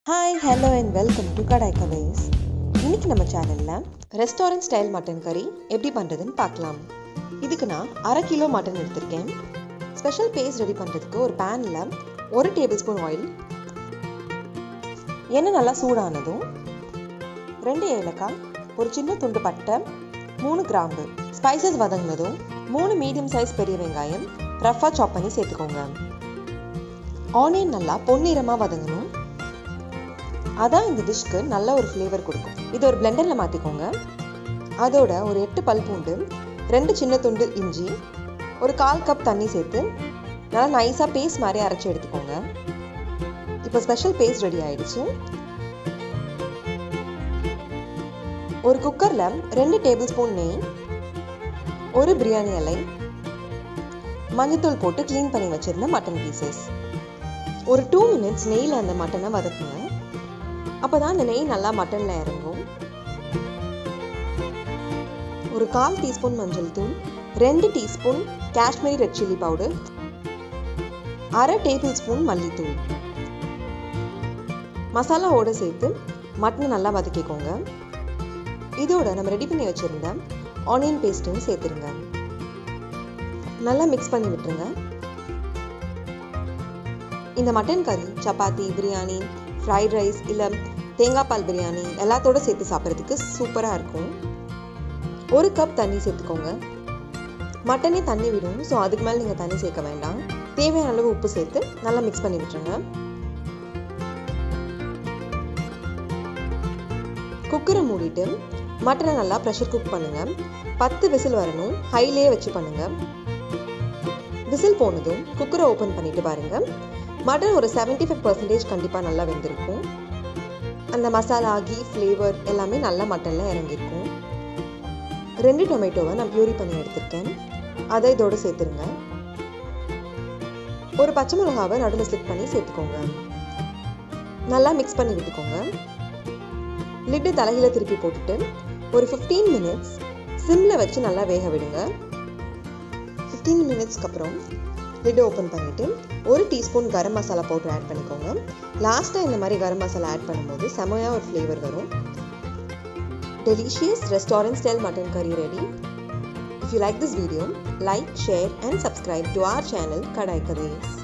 hi hello and welcome to Kadai கவேஸ் இன்னைக்கு நம்ம சேனலில் ரெஸ்டாரண்ட் ஸ்டைல் மட்டன் கறி எப்படி பண்ணுறதுன்னு பார்க்கலாம் இதுக்கு நான் அரை கிலோ மட்டன் எடுத்திருக்கேன் ஸ்பெஷல் பேஸ்ட் ரெடி பண்ணுறதுக்கு ஒரு பேனில் ஒரு டேபிள் ஸ்பூன் ஆயில் எண்ணெய் நல்லா சூடானதும் ரெண்டு ஏலக்காய் ஒரு சின்ன துண்டு பட்டை மூணு கிராம்பு ஸ்பைசஸ் வதங்கினதும் மூணு மீடியம் சைஸ் பெரிய வெங்காயம் ரஃபாக சாப் பண்ணி சேர்த்துக்கோங்க ஆனியன் நல்லா பொன்னிறமாக வதங்கணும் அதான் இந்த டிஷ்க்கு நல்ல ஒரு ஃப்ளேவர் கொடுக்கும் இது ஒரு பிளெண்டரில் மாற்றிக்கோங்க அதோட ஒரு எட்டு பல் பூண்டு ரெண்டு சின்ன துண்டு இஞ்சி ஒரு கால் கப் தண்ணி சேர்த்து நல்லா நைஸாக பேஸ்ட் மாதிரி அரைச்சி எடுத்துக்கோங்க இப்போ ஸ்பெஷல் பேஸ்ட் ரெடி ஆயிடுச்சு ஒரு குக்கரில் ரெண்டு டேபிள் ஸ்பூன் நெய் ஒரு பிரியாணி இலை மஞ்சத்தூள் போட்டு க்ளீன் பண்ணி வச்சிருந்த மட்டன் பீசஸ் ஒரு டூ மினிட்ஸ் நெய்யில் அந்த மட்டனை வதக்குங்க அப்போ தான் அந்த நெய் நல்லா மட்டனில் இறங்கும் ஒரு கால் டீஸ்பூன் மஞ்சள் தூள் ரெண்டு teaspoon Kashmiri red chilli powder அரை டேபிள் ஸ்பூன் மல்லித்தூள் மசாலாவோடு சேர்த்து மட்டனை நல்லா வதக்கிக்கோங்க இதோட நம்ம ரெடி பண்ணி வச்சுருந்த ஆனியன் பேஸ்ட்டையும் சேர்த்துருங்க நல்லா மிக்ஸ் பண்ணி விட்டுருங்க இந்த மட்டன் கறி சப்பாத்தி பிரியாணி ஃப்ரைட் ரைஸ் இல்லை தேங்காய் பால் பிரியாணி எல்லாத்தோட சேர்த்து சாப்பிட்றதுக்கு சூப்பராக இருக்கும் ஒரு கப் தண்ணி சேர்த்துக்கோங்க மட்டனே தண்ணி விடும் ஸோ அதுக்கு மேலே நீங்கள் தண்ணி சேர்க்க வேண்டாம் தேவையான அளவு உப்பு சேர்த்து நல்லா மிக்ஸ் பண்ணி விட்டுருங்க குக்கரை மூடிட்டு மட்டனை நல்லா ப்ரெஷர் குக் பண்ணுங்க பத்து விசில் வரணும் ஹைலே வச்சு பண்ணுங்க விசில் போனதும் குக்கரை ஓப்பன் பண்ணிட்டு பாருங்க மட்டன் ஒரு செவன்டி ஃபைவ் பர்சன்டேஜ் கண்டிப்பாக நல்லா வெந்திருக்கும் அந்த மசாலா கீ ஃப்ளேவர் எல்லாமே நல்லா மட்டனில் இறங்கியிருக்கும் ரெண்டு டொமேட்டோவை நான் பியூரி பண்ணி எடுத்திருக்கேன் அதை இதோடு சேர்த்துருங்க ஒரு பச்சை மிளகாவை நடுவில் ஸ்லிப் பண்ணி சேர்த்துக்கோங்க நல்லா மிக்ஸ் பண்ணி விட்டுக்கோங்க லிட்டு தலையில திருப்பி போட்டுட்டு ஒரு ஃபிஃப்டீன் மினிட்ஸ் சிம்மில் வச்சு நல்லா வேக விடுங்க ஃபிஃப்டீன் மினிட்ஸ்க்கு அப்புறம் லிட் ஓப்பன் பண்ணிவிட்டு ஒரு teaspoon garam masala powder add பண்ணிக்கோங்க லாஸ்ட்டாக இந்த மாதிரி கரம் மசாலா ஆட் பண்ணும்போது செமையாக ஒரு ஃப்ளேவர் வரும் delicious restaurant style mutton curry ready if you like this video like share and subscribe to our channel Kadai கதேஸ்